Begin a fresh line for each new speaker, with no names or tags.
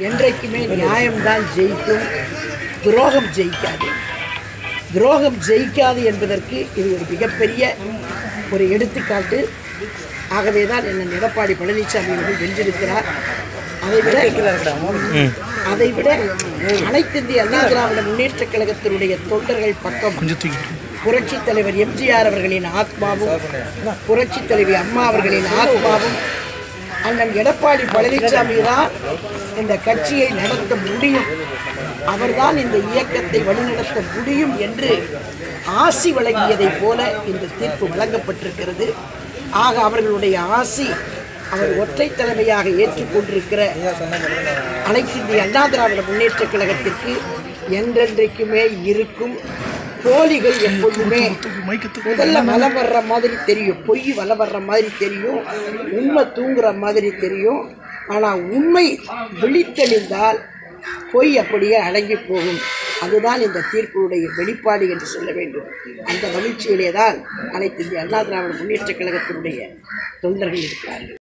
என்றைக்குமே நியாயம்தான் ஜெயிக்கும் துரோகம் ஜெயிக்காது துரோகம் ஜெயிக்காது என்பதற்கு இது ஒரு மிகப்பெரிய ஒரு எடுத்துக்காட்டு ஆகவே தான் என்ன எடப்பாடி பழனிசாமி அவர்கள் வென்றிருக்கிறார் அதை விட அதை விட அனைத்து இந்திய அண்ணா திராவிட முன்னேற்ற கழகத்தினுடைய தொண்டர்கள் பக்கம் புரட்சி தலைவர் எம்ஜிஆர் அவர்களின் ஆத்மாவும் புரட்சி தலைவி அம்மா அவர்களின் ஆத்மாவும் அண்ணன் எடப்பாடி பழனிசாமி தான் இந்த கட்சியை நடத்த முடியும் அவர்தான் இந்த இயக்கத்தை வழிநடத்த முடியும் என்று ஆசி வழங்கியதைப் போல இந்த தீர்ப்பு வழங்கப்பட்டிருக்கிறது ஆக அவர்களுடைய ஆசி அவர் ஒற்றை தலைமையாக ஏற்றுக்கொண்டிருக்கிற அனைத்து இந்திய அண்ணா திராவிட முன்னேற்ற கழகத்திற்கு என்றென்றைக்குமே இருக்கும் போலிகள் எப்பொழுதுமே முதல்ல வலம் வர்ற மாதிரி தெரியும் பொய் வலம் வர்ற மாதிரி தெரியும் உண்மை தூங்குற மாதிரி தெரியும் ஆனால் உண்மை விழித்தெழுந்தால் பொய் அப்படியே அடங்கி போகும் அதுதான் இந்த தீர்ப்பினுடைய வெளிப்பாடு என்று சொல்ல வேண்டும் அந்த மகிழ்ச்சியிலே தான் அனைத்து இந்திய அண்ணா திராவிட முன்னேற்ற கழகத்தினுடைய தொண்டர்கள் இருக்கிறார்கள்